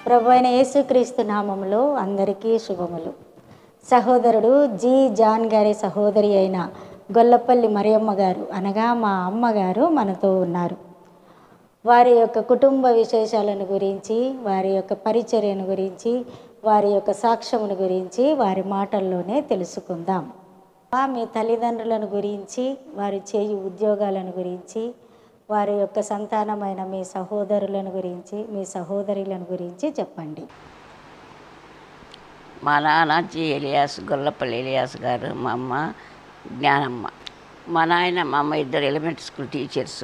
ప్రభు అయిన యేసుక్రీస్తు నామములో అందరికీ శుభములు సహోదరుడు జి జాన్ గారి సహోదరి అయిన గొల్లపల్లి మరియమ్మ గారు అనగా మా అమ్మగారు మనతో ఉన్నారు వారి యొక్క కుటుంబ విశేషాలను గురించి వారి యొక్క పరిచర్యను గురించి వారి యొక్క సాక్ష్యమును గురించి వారి మాటల్లోనే తెలుసుకుందాం ఆ మీ తల్లిదండ్రులను గురించి వారి చేయు ఉద్యోగాలను గురించి వారి యొక్క సంతానమైన మీ సహోదరులను గురించి మీ సహోదరులను గురించి చెప్పండి మా నాన్న జి ఎలియాస్ గొల్లపల్లి ఎలియాస్ గారు మా అమ్మ జ్ఞానమ్మ మా నాయన మా అమ్మ ఇద్దరు ఎలిమెంటరీ స్కూల్ టీచర్స్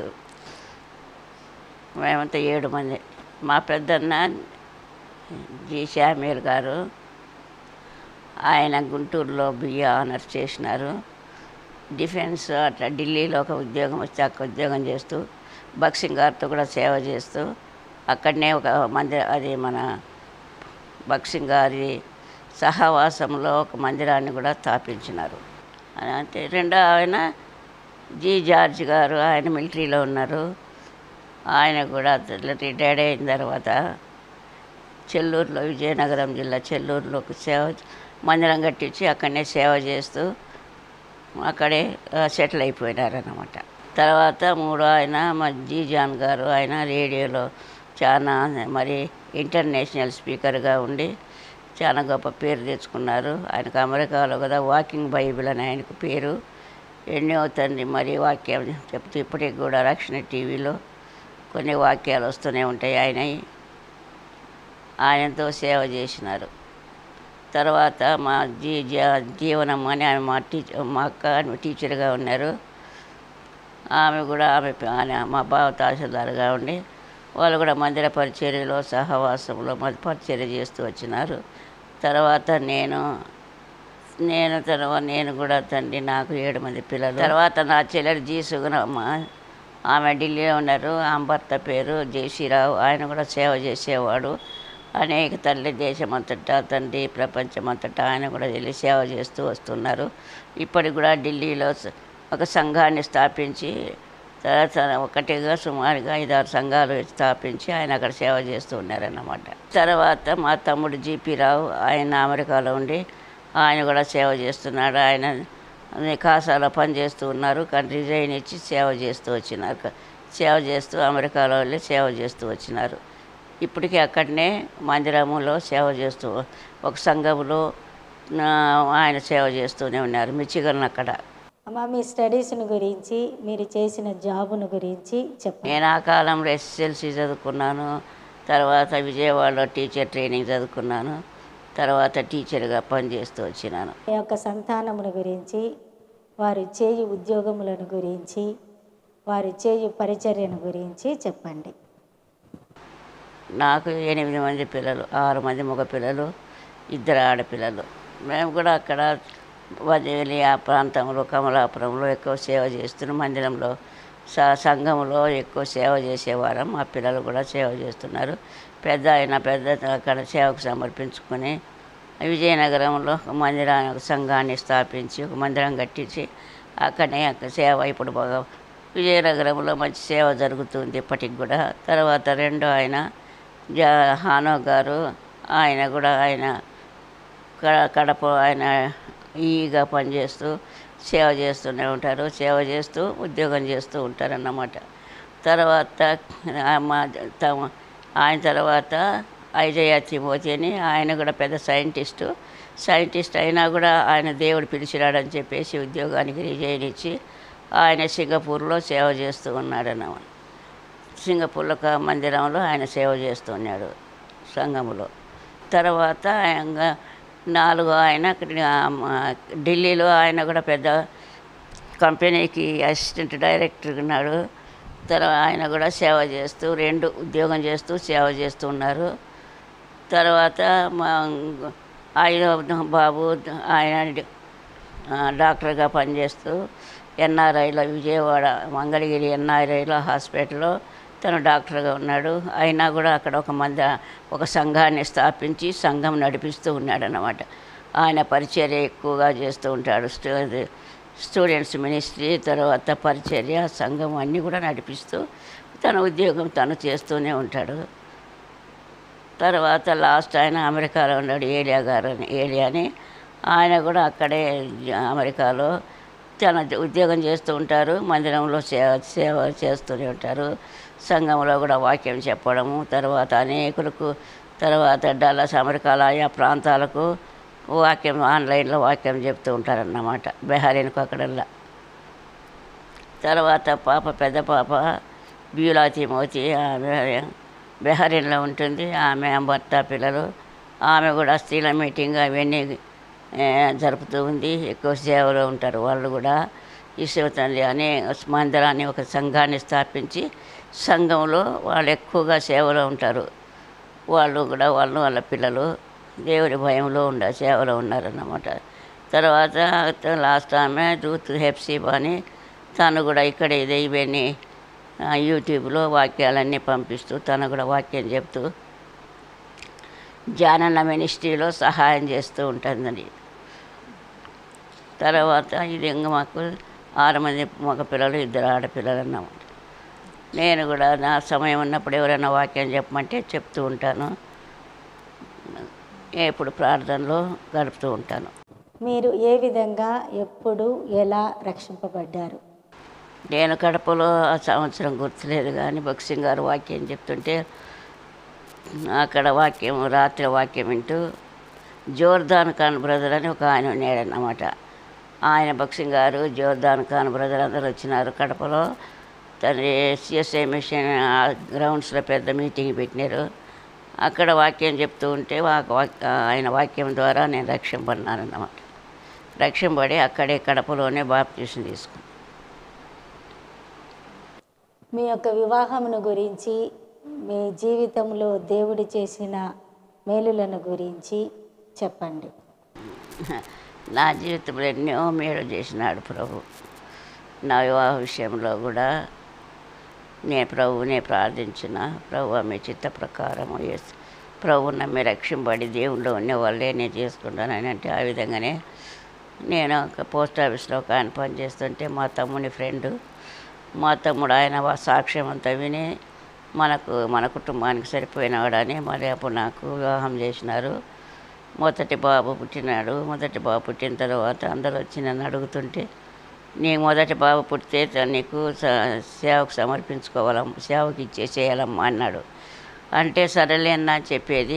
మేమంతా ఏడు మంది మా పెద్దన్న జి శామ్యూల్ గారు ఆయన గుంటూరులో బిఏ ఆనర్స్ చేసినారు డిఫెన్స్ అట్లా ఢిల్లీలో ఒక ఉద్యోగం వస్తే అక్కడ ఉద్యోగం చేస్తూ బక్సింగ్ గారితో కూడా సేవ చేస్తూ అక్కడనే ఒక మందిర అది మన బక్సింగ్ గారి సహవాసంలో ఒక మందిరాన్ని కూడా స్థాపించినారు అంటే రెండో ఆయన జి జార్జ్ గారు ఆయన మిలిటరీలో ఉన్నారు ఆయన కూడా రిటైర్డ్ అయిన తర్వాత చెల్లూరులో విజయనగరం జిల్లా చెల్లూరులో ఒక సేవ మందిరం కట్టించి అక్కడనే సేవ చేస్తూ అక్కడే సెటిల్ అయిపోయినారన్నమాట తర్వాత మూడో ఆయన మా జీ జాన్ గారు ఆయన రేడియోలో చాలా మరి ఇంటర్నేషనల్ స్పీకర్గా ఉండి చాలా గొప్ప పేరు తెచ్చుకున్నారు ఆయనకు అమెరికాలో కదా వాకింగ్ బైబిల్ అని ఆయనకు పేరు ఎన్నో తండ్రి మరి వాక్యం చెప్తూ ఇప్పటికి కూడా రక్షణ టీవీలో కొన్ని వాక్యాలు వస్తూనే ఉంటాయి ఆయన ఆయనతో సేవ చేసినారు తర్వాత మా జీ జా- జీవనమ్మ అని ఆమె మా టీచర్ మా అక్క ఆమె టీచర్గా ఉన్నారు ఆమె కూడా ఆమె ప- ఆమె మా బావ తహసీల్దార్గా ఉండి వాళ్ళు కూడా మందిర పరిచర్యలో సహవాసంలో మరి పరిచర్య చేస్తూ వచ్చినారు తర్వాత నేను నేను తర్వాత నేను కూడా తండ్రి నాకు ఏడు మంది పిల్లలు తర్వాత నా చెల్లెలు జీ సుగుణమ్మ ఆమె ఢిల్లీలో ఉన్నారు ఆమె భర్త పేరు జయశ్రీరావు ఆయన కూడా సేవ చేసేవాడు అనేక తల్లి దేశమంతటా తండ్రి ప్రపంచమంతటా ఆయన కూడా వెళ్ళి సేవ చేస్తూ వస్తున్నారు ఇప్పటికి కూడా ఢిల్లీలో స- ఒక సంఘాన్ని స్థాపించి తర్వాత ఒకటిగా సుమారుగా ఐదారు సంఘాలు స్థాపించి ఆయన అక్కడ సేవ చేస్తూ ఉన్నారన్నమాట తర్వాత మా తమ్ముడు జీపీ రావు ఆయన అమెరికాలో ఉండి ఆయన కూడా సేవ చేస్తున్నాడు ఆయన అదే కాసాలో పనిచేస్తూ ఉన్నారు కానీ రిజైన్ ఇచ్చి సేవ చేస్తూ వచ్చినారు క- సేవ చేస్తూ అమెరికాలో వెళ్ళి సేవ చేస్తూ వచ్చినారు ఇప్పటికీ అక్కడనే మందిరములో సేవ చేస్తూ ఒక సంఘములో ఆ, ఆయన సేవ చేస్తూనే ఉన్నారు మిచిగన్ అక్కడ అమ్మ మీ స్టడీస్ని గురించి మీరు చేసిన జాబును గురించి చెప్పండి నేను ఆ కాలంలో ఎస్ఎస్ఎల్సి చదువుకున్నాను తర్వాత విజయవాడలో టీచర్ ట్రైనింగ్ చదువుకున్నాను తర్వాత టీచర్గా పనిచేస్తూ వచ్చినాను మీ యొక్క సంతానమును గురించి వారు చేయు ఉద్యోగములను గురించి వారు చేయు పరిచర్యను గురించి చెప్పండి నాకు ఎనిమిది మంది పిల్లలు ఆరు మంది మగ పిల్లలు ఇద్దరు ఆడపిల్లలు మేము కూడా అక్కడ వదిలి ఆ ప్రాంతంలో కమలాపురంలో ఎక్కువ సేవ చేస్తున్నాం మందిరంలో స సంఘంలో ఎక్కువ సేవ చేసేవారం మా పిల్లలు కూడా సేవ చేస్తున్నారు పెద్ద ఆయన పెద్ద అక్కడ సేవకు సమర్పించుకొని విజయనగరంలో ఒక మందిరాన్ని ఒక సంఘాన్ని స్థాపించి ఒక మందిరం కట్టించి అక్కడనే అక్కడ సేవ ఇప్పుడు బాగా విజయనగరంలో మంచి సేవ జరుగుతుంది ఇప్పటికి కూడా తర్వాత రెండో ఆయన జా హానో గారు ఆయన కూడా ఆయన క- కడప ఆయన ఈగా పనిచేస్తూ సేవ చేస్తూనే ఉంటారు సేవ చేస్తూ ఉద్యోగం చేస్తూ ఉంటారన్నమాట తర్వాత ఆ మా తమ ఆయన తర్వాత ఐజయ తిమోతి అని ఆయన కూడా పెద్ద సైంటిస్టు సైంటిస్ట్ అయినా కూడా ఆయన దేవుడు పిలిచినాడని చెప్పేసి ఉద్యోగానికి రిజైన్ ఇచ్చి ఆయన సింగపూర్లో సేవ చేస్తూ ఉన్నాడన్నమాట సింగపూర్లో ఒక మందిరంలో ఆయన సేవ చేస్తున్నాడు సంఘములో తర్వాత ఆయన నాలుగు ఆయన అక్కడ ఆ, మా ఢిల్లీలో ఆయన కూడా పెద్ద కంపెనీకి అసిస్టెంట్ డైరెక్టర్ ఉన్నాడు తర్వాత ఆయన కూడా సేవ చేస్తూ రెండు ఉద్యోగం చేస్తూ సేవ చేస్తూ ఉన్నారు తర్వాత మా ఐదో బాబు ఆయన ఆ, డాక్టర్గా పనిచేస్తూ ఎన్ఆర్ఐలో విజయవాడ మంగళగిరి ఎన్ఆర్ఐలో హాస్పిటల్లో తను డాక్టర్గా ఉన్నాడు అయినా కూడా అక్కడ ఒక మంది ఒక సంఘాన్ని స్థాపించి సంఘం నడిపిస్తూ ఉన్నాడు అన్నమాట ఆయన పరిచర్య ఎక్కువగా చేస్తూ ఉంటాడు స్టూ అది స్టూడెంట్స్ మినిస్ట్రీ తర్వాత పరిచర్య సంఘం అన్నీ కూడా నడిపిస్తూ తన ఉద్యోగం తను చేస్తూనే ఉంటాడు తర్వాత లాస్ట్ ఆయన అమెరికాలో ఉన్నాడు ఏలియా గారు అని ఏలియా అని ఆయన కూడా అక్కడే అమెరికాలో తన ఉద్యోగం చేస్తూ ఉంటారు మందిరంలో సేవ సేవ చేస్తూనే ఉంటారు సంఘంలో కూడా వాక్యం చెప్పడము తర్వాత అనేకులకు తర్వాత డల్లాస్ అమెరికాలో ఆయా ప్రాంతాలకు వాక్యం ఆన్లైన్లో వాక్యం చెప్తూ ఉంటారన్నమాట బెహారీన్కు అక్కడల్లా తర్వాత పాప పెద్ద పాప బ్యూలా తిమోతి ఆమె బెహరీన్లో ఉంటుంది ఆమె భర్త పిల్లలు ఆమె కూడా స్త్రీల మీటింగ్ అవన్నీ ఏ, జరుపుతూ ఉంది ఎక్కువ సేవలో ఉంటారు వాళ్ళు కూడా ఈశ్వర తల్లి అనే మందిరాన్ని ఒక సంఘాన్ని స్థాపించి సంఘంలో వాళ్ళు ఎక్కువగా సేవలో ఉంటారు వాళ్ళు కూడా వాళ్ళు వాళ్ళ పిల్లలు దేవుడి భయంలో ఉండ సేవలో ఉన్నారన్నమాట తర్వాత లాస్ట్ ఆమె రూత్ హెప్సీబా అని తను కూడా ఇక్కడ ఇదే ఇవన్నీ ఆ, యూట్యూబ్లో వాక్యాలన్నీ పంపిస్తూ తను కూడా వాక్యం చెప్తూ జానన్న మినిస్ట్రీలో సహాయం చేస్తూ ఉంటుందండి తర్వాత ఇది ఇంకా మాకు ఆరు మంది మగ పిల్లలు ఇద్దరు ఆడపిల్లలు అన్నమాట నేను కూడా నా సమయం ఉన్నప్పుడు ఎవరైనా వాక్యం చెప్పమంటే చెప్తూ ఉంటాను ఎప్పుడు ప్రార్థనలో గడుపుతూ ఉంటాను మీరు ఏ విధంగా ఎప్పుడు ఎలా రక్షింపబడ్డారు నేను కడపలో ఆ సంవత్సరం గుర్తులేదు కానీ బక్సింగ్ గారు వాక్యం చెప్తుంటే అక్కడ వాక్యం రాత్రి వాక్యం వింటూ జోర్దాన్ ఖాన్ బ్రదర్ అని ఒక ఆయన ఉన్నాడన్నమాట ఆయన బక్సింగ్ గారు జోర్దాన్ ఖాన్ బ్రదర్ అందరూ వచ్చినారు కడపలో తన సిఎస్ఐ మిషన్ గ్రౌండ్స్లో పెద్ద మీటింగ్ పెట్టినారు అక్కడ వాక్యం చెప్తూ ఉంటే వా- వాక్- ఆయన వాక్యం ద్వారా నేను రక్షింపడినాను అన్నమాట రక్షింపడి అక్కడే కడపలోనే బాప్తీసం తీసుకున్నాను మీ యొక్క వివాహమును గురించి మీ జీవితంలో దేవుడు చేసిన మేలులను గురించి చెప్పండి నా జీవితంలో ఎన్నో మేలు చేసినాడు ప్రభు నా వివాహ విషయంలో కూడా నేను ప్రభువునే ప్రార్థించిన ప్రభు మీ చిత్త ప్రకారం యేసు ప్రభు నమ్మి రక్షింపడి దేవుళ్ళు ఉన్న వాళ్ళే నేను చేసుకుంటానని అంటే ఆ విధంగానే నేను ఒక పోస్ట్ ఆఫీస్లో ఒక ఆయన పని చేస్తుంటే మా తమ్ముని ఫ్రెండ్ మా తమ్ముడు ఆయన వా- సాక్ష్యం అంతా విని మనకు మన కుటుంబానికి సరిపోయినాడని మరి అప్పుడు నాకు వివాహం చేసినారు మొదటి బాబు పుట్టినాడు మొదటి బాబు పుట్టిన తర్వాత అందరూ వచ్చి నన్ను అడుగుతుంటే నీ మొదటి బాబు పుట్టితే త- నీకు స- సేవకు సమర్పించుకోవాలమ్మ సేవకి ఇచ్చేసేయాలమ్మా అన్నాడు అంటే సరేలే అన్న చెప్పేది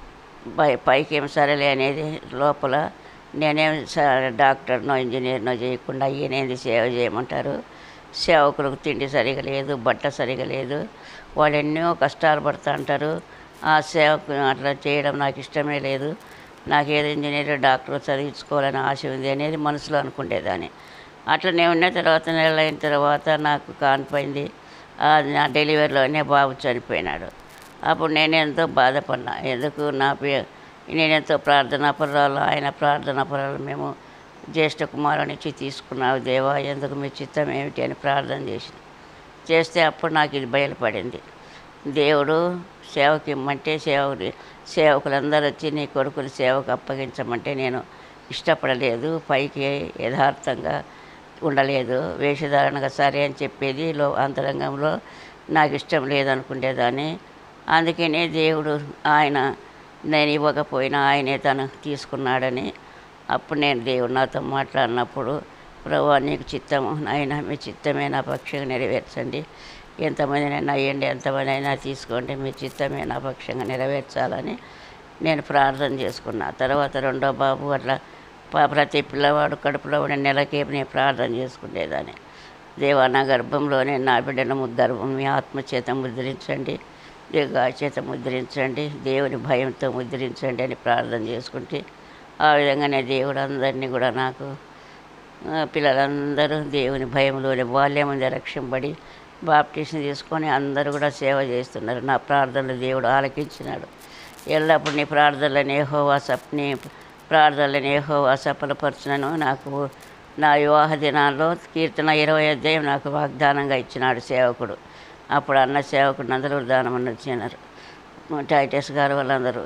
పై పైకి ఏం సరేలే అనేది లోపల నేనేం స- డాక్టర్నో ఇంజనీర్నో చేయకుండా ఈయనేది సేవ చేయమంటారు సేవకులకు తిండి సరిగా లేదు బట్ట సరిగా లేదు వాళ్ళు ఎన్నో కష్టాలు పడుతూ అంటారు ఆ సేవకు అట్లా చేయడం నాకు ఇష్టమే లేదు నాకు ఏదో ఇంజనీర్ డాక్టర్ చదివించుకోవాలని ఆశ ఉంది అనేది మనసులో అనుకునేదాన్ని అట్లా నేను ఉన్న తర్వాత నెల అయిన తర్వాత నాకు కానిపోయింది ఆ నా డెలివరీలోనే బాబు చనిపోయినాడు అప్పుడు నేను ఎంతో బాధపడినా ఎందుకు నా పే- నేను ఎంతో ప్రార్థనా పరాలు ఆయన ప్రార్థనా పరాలు మేము జ్యేష్ఠ కుమారుని ఇచ్చి తీసుకున్నావు దేవా ఎందుకు మీ చిత్తం ఏమిటి అని ప్రార్థన చేసిన చేస్తే అప్పుడు నాకు ఇది బయలుపడింది దేవుడు సేవకి ఇమ్మంటే సేవకులు సేవకులందరూ వచ్చి నీ కొడుకుని సేవకు అప్పగించమంటే నేను ఇష్టపడలేదు పైకి యథార్థంగా ఉండలేదు వేషధారణగా సరే అని చెప్పేది లో అంతరంగంలో నాకు ఇష్టం లేదనుకునేదాన్ని అందుకనే దేవుడు ఆయన నేను ఇవ్వకపోయినా ఆయనే తను తీసుకున్నాడని అప్పుడు నేను దేవుడు నాతో మాట్లాడినప్పుడు ప్రభు నీకు చిత్తము నాయన మీ చిత్తమే నా పక్షంగా నెరవేర్చండి ఎంతమందినైనా అయ్యండి ఎంతమంది అయినా తీసుకోండి మీ చిత్తమే నా పక్షంగా నెరవేర్చాలని నేను ప్రార్థన చేసుకున్నా తర్వాత రెండో బాబు అట్లా ప- ప్రతి పిల్లవాడు కడుపులో ఉన్న నెలకి నేను ప్రార్థన చేసుకునేదాన్ని దేవా నా గర్భంలోనే నా బిడ్డను ము- గర్భం మీ ఆత్మ చేత ముద్రించండి దేగా చేత ముద్రించండి దేవుని భయంతో ముద్రించండి అని ప్రార్థన చేసుకుంటే ఆ విధంగానే దేవుడు అందరినీ కూడా నాకు ఆ, పిల్లలందరూ దేవుని భయంలోనే బాల్యం ముందే రక్షింపబడి బాప్టిషన్ తీసుకొని అందరూ కూడా సేవ చేస్తున్నారు నా ప్రార్థనలు దేవుడు ఆలకించినాడు ఎల్లప్పుడు నీ ప్రార్థనలను ఏహోవా సప్ నీ ప్రార్థనలను ఏహోవా సఫలపరచునను నాకు నా వివాహ దినాల్లో కీర్తన ఇరవై అధ్యాయం నాకు వాగ్దానంగా ఇచ్చినాడు సేవకుడు అప్పుడు అన్న సేవకుడు అందరూ దానమని వచ్చినారు టైటస్ గారు వాళ్ళందరూ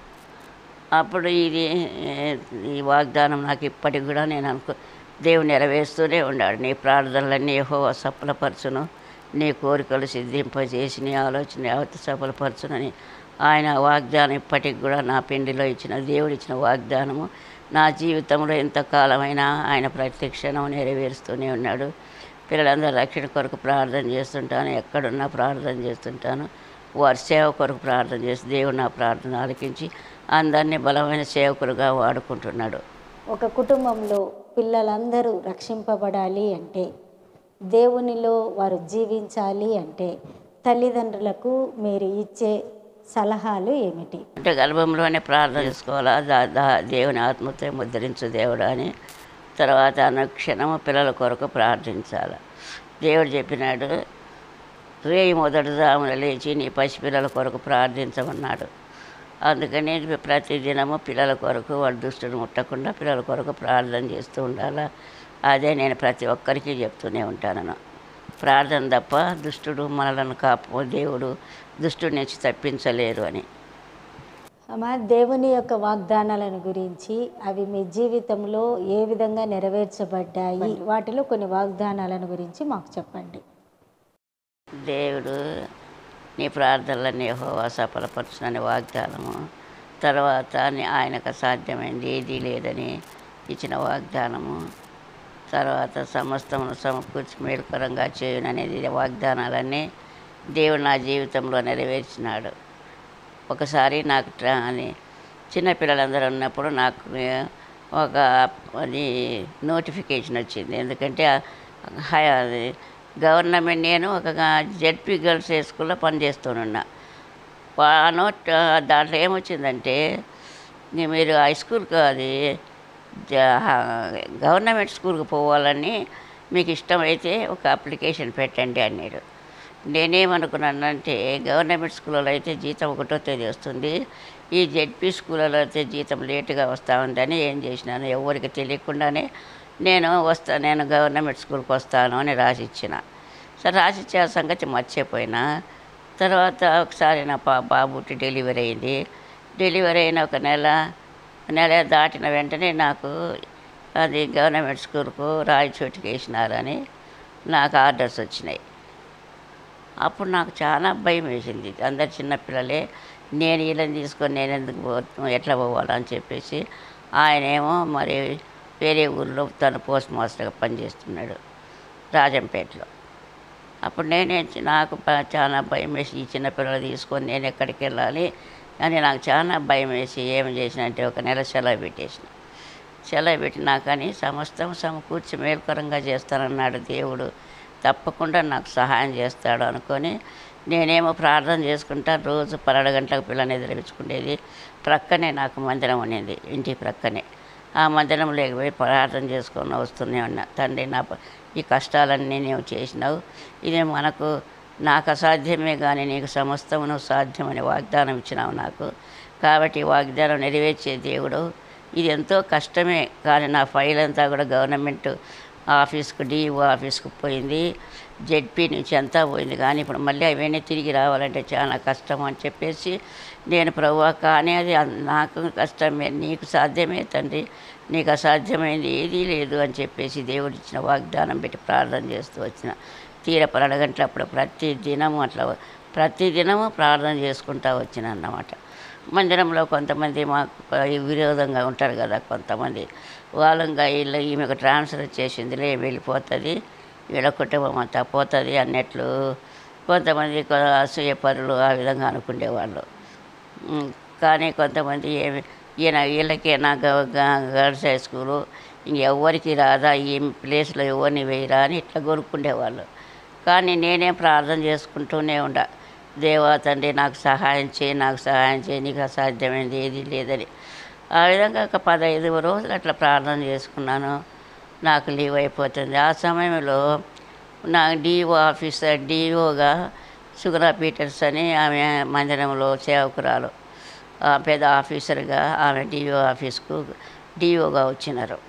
అప్పుడు ఇది ఏ, ఈ వాగ్దానం నాకు ఇప్పటికి కూడా నేను అనుకో దేవుడు నెరవేరుస్తూనే ఉన్నాడు నీ ప్రార్థనలన్నీ ఏహో సఫలపరచును నీ కోరికలు సిద్ధింపజేసి నీ ఆలోచన యావత్ సఫలపరచునని ఆయన వాగ్దానం ఇప్పటికి కూడా నా పిండిలో ఇచ్చిన దేవుడు ఇచ్చిన వాగ్దానము నా జీవితంలో ఎంతకాలమైనా ఆయన ప్రత్యక్షణం నెరవేరుస్తూనే ఉన్నాడు పిల్లలందరూ రక్షణ కొరకు ప్రార్థన చేస్తుంటాను ఎక్కడున్నా ప్రార్థన చేస్తుంటాను వారి సేవ కొరకు ప్రార్థన చేసి దేవుడు నా ప్రార్థన ఆలకించి అందరినీ బలమైన సేవకులుగా వాడుకుంటున్నాడు ఒక కుటుంబంలో పిల్లలందరూ రక్షింపబడాలి అంటే దేవునిలో వారు జీవించాలి అంటే తల్లిదండ్రులకు మీరు ఇచ్చే సలహాలు ఏమిటి అంటే గర్భంలోనే ప్రార్థన చేసుకోవాలా దా దా దేవుని ఆత్మతో ముద్రించు దేవుడు అని తర్వాత అనుక్షణము పిల్లల కొరకు ప్రార్థించాలి దేవుడు చెప్పినాడు రేయి మొదటి జామున లేచి నీ పసిపిల్లల కొరకు ప్రార్థించమన్నాడు అందుకని ప్రతి దినము పిల్లల కొరకు వాడు దుష్టుడు ముట్టకుండా పిల్లల కొరకు ప్రార్థన చేస్తూ ఉండాలా అదే నేను ప్రతి ఒక్కరికి చెప్తూనే ఉంటాను ప్రార్థన తప్ప దుష్టుడు మనలను కాపు దేవుడు దుష్టుడి నుంచి తప్పించలేరు అని అమ్మా దేవుని యొక్క వాగ్దానాలను గురించి అవి మీ జీవితంలో ఏ విధంగా నెరవేర్చబడ్డాయి వాటిలో కొన్ని వాగ్దానాలను గురించి మాకు చెప్పండి దేవుడు నీ ప్రార్థనలన్నీ యెహోవా సఫలపరచునని వాగ్దానము తర్వాత నీ- ఆయనకు సాధ్యమైంది ఏదీ లేదని ఇచ్చిన వాగ్దానము తర్వాత సమస్తమును సమకూర్చి మేలుకరంగా చేయుననేది వాగ్దానాలన్నీ దేవుడు నా జీవితంలో నెరవేర్చినాడు ఒకసారి నాకు ట్రా- అని చిన్నపిల్లలందరూ ఉన్నప్పుడు నాకు ఒక అది నోటిఫికేషన్ వచ్చింది ఎందుకంటే ఆ హై- అది గవర్నమెంట్ నేను ఒక జెడ్పీ గర్ల్స్ హై స్కూల్లో పనిచేస్తూనున్నా ఆ నోట్ దాంట్లో ఏమొచ్చిందంటే ఇంక మీరు హై స్కూల్కి అది జ- గవర్నమెంట్ స్కూల్కి పోవాలని మీకు ఇష్టమైతే ఒక అప్లికేషన్ పెట్టండి అన్నాడు నేనేమనుకున్నానంటే గవర్నమెంట్ స్కూళ్ళలో అయితే జీతం ఒకటో తేదీ వస్తుంది ఈ జెడ్పీ స్కూళ్ళలో అయితే జీతం లేటుగా వస్తూ ఉందని ఏం చేసినాను ఎవరికి తెలియకుండానే నేను వస్తా నేను గవర్నమెంట్ స్కూల్కి వస్తాను అని రాసిచ్చిన సరే రాసిచ్చే ఆ సంగతి మర్చిపోయినా తర్వాత ఒకసారి నా పా బాబుకి డెలివరీ అయింది డెలివరీ అయిన ఒక నెల నెల దాటిన వెంటనే నాకు అది గవర్నమెంట్ స్కూల్కు రాయచోటికి వేసినారని నాకు ఆర్డర్స్ వచ్చినాయి అప్పుడు నాకు చాలా భయం వేసింది అందరు చిన్నపిల్లలే నేను వీళ్ళని తీసుకొని నేను ఎందుకు పో ఎట్లా పోవాలని చెప్పేసి ఆయనేమో మరి వేరే ఊళ్ళో తను పోస్ట్ మాస్టర్గా పనిచేస్తున్నాడు రాజంపేటలో అప్పుడు నేనే చి- నాకు ప- చాలా భయం వేసి ఈ చిన్నపిల్లలు తీసుకొని నేను ఎక్కడికి వెళ్ళాలి అని నాకు చాలా భయం వేసి ఏం చేసిన అంటే ఒక నెల సెలవు పెట్టేసిన సెలవు పెట్టినా కానీ సమస్తం సమకూర్చి మేల్కరంగా చేస్తానన్నాడు దేవుడు తప్పకుండా నాకు సహాయం చేస్తాడు అనుకొని నేనేమో ప్రార్థన చేసుకుంటా రోజు పన్నెండు గంటలకు పిల్లని ఎదురపించుకునేది ప్రక్కనే నాకు మందిరం ఉన్నింది ఇంటి ప్రక్కనే ఆ మందిరంలోకి పోయి ప్రార్థన చేసుకొని వస్తూనే ఉన్నా తండ్రి నా ప- ఈ కష్టాలన్నీ నీవు చేసినావు ఇది మనకు నాకు అసాధ్యమే కానీ నీకు సమస్తమును సాధ్యమని వాగ్దానం ఇచ్చినావు నాకు కాబట్టి ఈ వాగ్దానం నెరవేర్చే దేవుడు ఇది ఎంతో కష్టమే కానీ నా ఫైల్ అంతా కూడా గవర్నమెంట్ ఆఫీస్కు డిఓ ఆఫీస్కు పోయింది జెడ్పీ నుంచి అంతా పోయింది కానీ ఇప్పుడు మళ్ళీ అవన్నీ తిరిగి రావాలంటే చాలా కష్టం అని చెప్పేసి నేను ప్రభువా కానీ అది అన్- నాకు కష్టమే నీకు సాధ్యమే తండ్రి నీకు అసాధ్యమైంది ఏదీ లేదు అని చెప్పేసి దేవుడు ఇచ్చిన వాగ్దానం పెట్టి ప్రార్థన చేస్తూ వచ్చిన తీర పన్నెండు గంటలప్పుడు ప్రతి దినము అట్లా ప్రతి దినము ప్రార్థన చేసుకుంటా వచ్చిన అన్నమాట మందిరంలో కొంతమంది మాకు ప- విరోధంగా ఉంటారు కదా కొంతమంది వాళ్ళంగా వీళ్ళు ఈమెకు ట్రాన్స్ఫర్ వచ్చేసిందిలే వెళ్ళిపోతుంది వీళ్ళ కుటుంబం అంతా పోతుంది అన్నట్లు కొంతమంది కొ- అసూయ పరులు ఆ విధంగా అనుకునేవాళ్ళు ఉమ్, కానీ కొంతమంది ఏమి ఈయన వీళ్ళకేనా గర్ల్స్ హై స్కూలు ఇంకెవ్వరికి రాదా ఈ ప్లేస్లో ఎవరిని వేయరా అని ఇట్లా కోరుకునేవాళ్ళు కానీ నేనే ప్రార్థన చేసుకుంటూనే ఉండ దేవా తండ్రి నాకు సహాయం చేయి నాకు సహాయం చేయి నీకు అసాధ్యమైనది ఏది లేదని ఆ విధంగా ఒక పదహైదు రోజులు అట్లా ప్రార్థన చేసుకున్నాను నాకు లీవ్ అయిపోతుంది ఆ సమయంలో నా డిఓ ఆఫీసర్ డిఓగా సుగరా పీటర్స్ అని ఆమె మందిరంలో సేవకురాలు ఆ పెద్ద ఆఫీసర్గా ఆమె డిఓ ఆఫీస్కు డిఓగా వచ్చినారు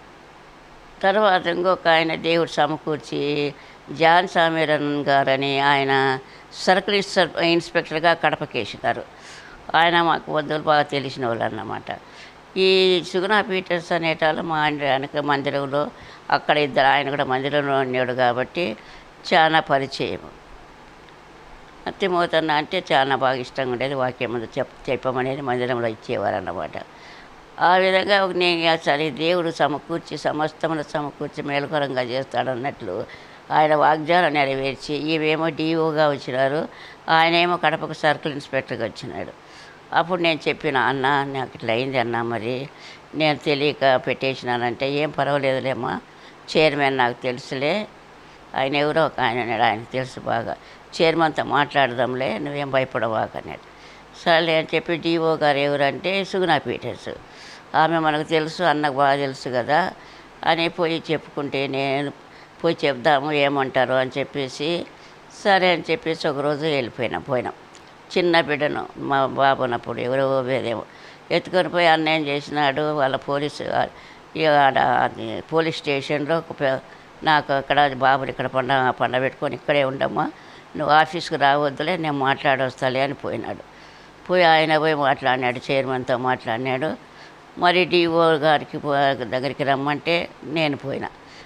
తర్వాత ఇంకొక ఆయన దేవుడు సమకూర్చి జాన్ సామీరన్ గారని ఆయన సర్కిల్ ఇన్స్పె- ఇన్స్పెక్టర్గా కడపకేసినారు ఆయన మాకు వద్దులు బాగా తెలిసిన వాళ్ళు అన్నమాట ఈ సుగుణ పీటర్స్ అనేటాళ్ళు మా ఆయన వెనక మందిరంలో అక్కడ ఇద్దరు ఆయన కూడా మందిరంలో ఉన్నాడు కాబట్టి చాలా పరిచయం తిమోతన్న అంటే చాలా బాగా ఇష్టంగా ఉండేది వాక్యం ముందు చెప్ చెప్పమనేది మందిరంలో ఇచ్చేవారు అన్నమాట ఆ విధంగా ఒక నేను అసలు ఈ దేవుడు సమకూర్చి సమస్తమును సమకూర్చి మేలుకరంగా చేస్తాడన్నట్లు ఆయన వాగ్దానం నెరవేర్చి ఈవేమో డీఓగా వచ్చినారు ఆయనేమో కడపకు సర్కిల్ ఇన్స్పెక్టర్గా వచ్చినాడు అప్పుడు నేను చెప్పిన అన్న నాకు ఇట్లా అయింది అన్న మరి నేను తెలియక పెట్టేసినానంటే ఏం పర్వాలేదులేమ్మా చైర్మన్ నాకు తెలుసులే ఆయన ఎవరో ఒక ఆయన అన్నాడు ఆయనకు తెలుసు బాగా చైర్మన్తో మాట్లాడదాంలే నువ్వేం భయపడవాక అన్నాడు సరే అని చెప్పి డిఓ గారు ఎవరంటే సుగుణా పీటర్స్ ఆమె మనకు తెలుసు అన్నకు బాగా తెలుసు కదా అని పోయి చెప్పుకుంటే నేను పోయి చెప్దాము ఏమంటారు అని చెప్పేసి సరే అని చెప్పేసి ఒకరోజు వెళ్ళిపోయినాం పోయినాం చిన్న బిడ్డను మా బాబు ఉన్నప్పుడు ఎవరో వేదేమో ఎత్తుకొని పోయి అన్యాయం చేసినాడు వాళ్ళ పోలీసు ఇక ఆడ అది పోలీస్ స్టేషన్లో ఒక పె- నాకు అక్కడ బాబుని ఇక్కడ పండ పండ పెట్టుకొని ఇక్కడే ఉండమ్మా నువ్వు ఆఫీస్కి రావద్దులే నేను మాట్లాడొస్తాలే అని పోయినాడు పోయి ఆయన పోయి మాట్లాడినాడు చైర్మన్తో మాట్లాడినాడు మరి డిఓ గారికి పో- దగ్గరికి రమ్మంటే నేను పోయినా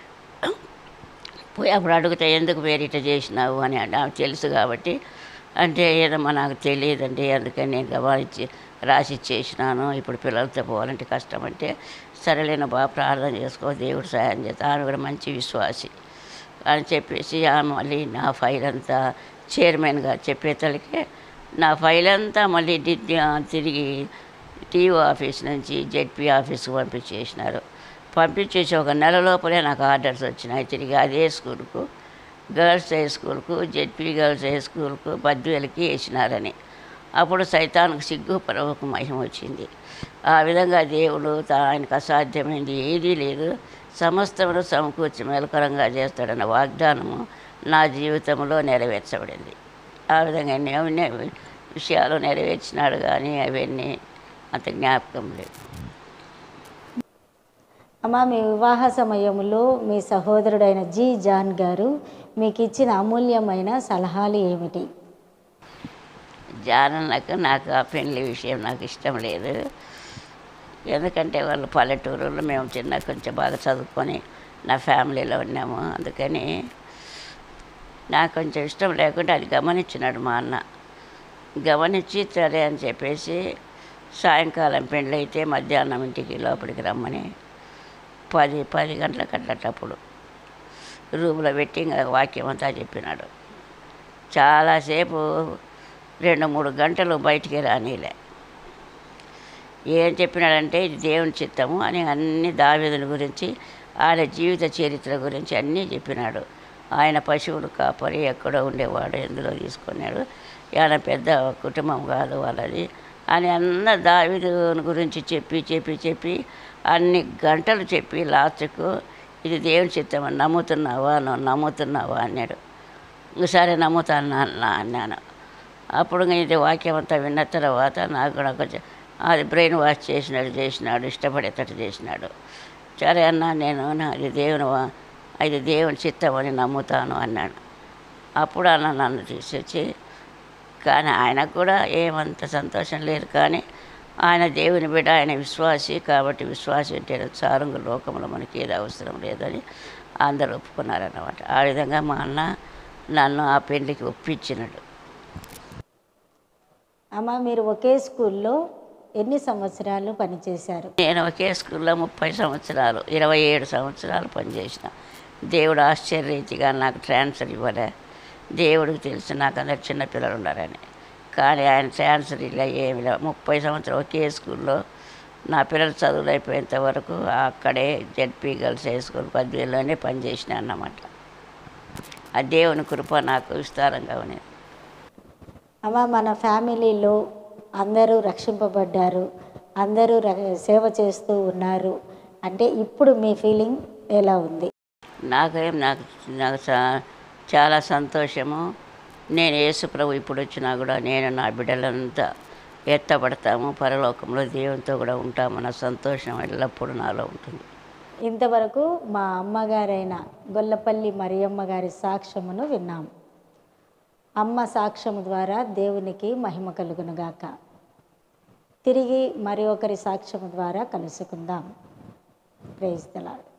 పోయి అప్పుడు అడిగితే ఎందుకు వేరే ఇట్లా చేసినావు అని అంటే ఆమె తెలుసు కాబట్టి అంటే ఏదమ్మా నాకు తెలియదండి అందుకని నేను గమనించి రాసి ఇచ్చేసినాను ఇప్పుడు పిల్లలతో పోవాలంటే కష్టం అంటే సరేలేను బాగా ప్రార్థన చేసుకో దేవుడు సహాయం చేస్తా ఆమె కూడా మంచి విశ్వాసి అని చెప్పేసి ఆమె మళ్ళీ నా ఫైల్ అంతా చైర్మన్గా చెప్పేతలకే నా ఫైల్ అంతా మళ్ళీ డి- తిరిగి టీఓ ఆఫీస్ నుంచి జెడ్పీ ఆఫీస్కి పంపించేసినారు పంపించేసి ఒక నెల లోపలే నాకు ఆర్డర్స్ వచ్చినాయి తిరిగి అదే స్కూల్కు గర్ల్స్ హై స్కూల్కు జెడ్పీ గర్ల్స్ హై స్కూల్కు బద్వేలకి వేసినారని అప్పుడు సైతానికి సిగ్గు పరవకు మహిమ వచ్చింది ఆ విధంగా దేవుడు తా- ఆయనకు అసాధ్యమైంది ఏదీ లేదు సమస్తమును సమకూర్చి మేలకరంగా చేస్తాడన్న వాగ్దానము నా జీవితంలో నెరవేర్చబడింది ఆ విధంగా ఎన్నో ఎన్నో విషయాలు నెరవేర్చినాడు కానీ అవన్నీ అంత జ్ఞాపకం లేదు అమ్మ మీ వివాహ సమయంలో మీ సహోదరుడైన జి జాన్ గారు మీకు ఇచ్చిన అమూల్యమైన సలహాలు ఏమిటి జానన్నకు నాకు ఆ పెళ్లి విషయం నాకు ఇష్టం లేదు ఎందుకంటే వాళ్ళు పల్లెటూరులో మేము చిన్న కొంచెం బాగా చదువుకొని నా ఫ్యామిలీలో ఉన్నాము అందుకని నాకు కొంచెం ఇష్టం లేకుంటే అది గమనించినాడు మా అన్న గమనించి సరే అని చెప్పేసి సాయంకాలం పెళ్ళి అయితే మధ్యాహ్నం ఇంటికి లోపలికి రమ్మని పది పది గంటలకు అట్లటప్పుడు రూమ్లో పెట్టి ఇంకా వాక్యం అంతా చెప్పినాడు చాలాసేపు రెండు మూడు గంటలు బయటికి రానిలే ఏం చెప్పినాడంటే ఇది దేవుని చిత్తము అని అన్ని దావేదుల గురించి ఆయన జీవిత చరిత్ర గురించి అన్నీ చెప్పినాడు ఆయన పశువులు కాపరి ఎక్కడో ఉండేవాడు ఎందులో తీసుకున్నాడు ఆయన పెద్ద కుటుంబం కాదు వాళ్ళది అని అన్న దావిదుని గురించి చెప్పి చెప్పి చెప్పి అన్ని గంటలు చెప్పి లాస్ట్కు ఇది దేవుని చిత్తం అని నమ్ముతున్నావా నువ్వు నమ్ముతున్నావా అన్నాడు ఇంక సరే నమ్ముతాను అన్న అన్నాను అప్పుడు ఇంక ఇది వాక్యం అంతా విన్న తర్వాత నాకు కూడా కొంచెం అది బ్రెయిన్ వాష్ చేసినాడు చేసినాడు ఇష్టపడేటట్టు చేసినాడు సరే అన్న నేను అది దేవుని వా- అది దేవుని చిత్తం అని నమ్ముతాను అన్నాడు అప్పుడు అన్న నన్ను తీసుకొచ్చి కానీ ఆయనకు కూడా ఏమంత సంతోషం లేదు కానీ ఆయన దేవుని బిడ్డ ఆయన విశ్వాసి కాబట్టి విశ్వాసి అంటే చారుంగ లోకంలో మనకి ఏది అవసరం లేదని అందరూ ఒప్పుకున్నారన్నమాట ఆ విధంగా మా అన్న నన్ను ఆ పెళ్లికి ఒప్పించినాడు అమ్మ మీరు ఒకే స్కూల్లో ఎన్ని సంవత్సరాలు పనిచేశారు నేను ఒకే స్కూల్లో ముప్పై సంవత్సరాలు ఇరవై ఏడు సంవత్సరాలు పనిచేసిన దేవుడు ఆశ్చర్యరీతిగా నాకు ట్రాన్స్ఫర్ ఇవ్వలే దేవుడికి తెలుసు నాకు అందరు చిన్నపిల్లలు ఉన్నారని కానీ ఆయన ట్రాన్స్ఫర్ ఇలా ఏమి లేవు ముప్పై సంవత్సరాలు ఒకే స్కూల్లో నా పిల్లలు చదువులు అయిపోయేంత వరకు అక్కడే జెడ్పీ గర్ల్స్ హై స్కూల్ పద్దెలోనే పనిచేసిన అన్నమాట ఆ దేవుని కృప నాకు విస్తారంగా ఉన్నది అమ్మ మన ఫ్యామిలీలో అందరూ రక్షింపబడ్డారు అందరూ ర- సేవ చేస్తూ ఉన్నారు అంటే ఇప్పుడు మీ ఫీలింగ్ ఎలా ఉంది నాకేం నాకు నాకు చా- చాలా సంతోషము నేను యేసు ప్రభు ఇప్పుడు వచ్చినా కూడా నేను నా బిడ్డలంతా ఎత్తపడతాము పరలోకంలో దేవునితో కూడా ఉంటామన్న సంతోషం ఎల్లప్పుడూ నాలో ఉంటుంది ఇంతవరకు మా అమ్మగారైన గొల్లపల్లి మరియమ్మ గారి సాక్ష్యమును విన్నాము అమ్మ సాక్ష్యము ద్వారా దేవునికి మహిమ కలుగునుగాక తిరిగి మరి ఒకరి సాక్ష్యము ద్వారా కలుసుకుందాం ప్రేస్తలాడు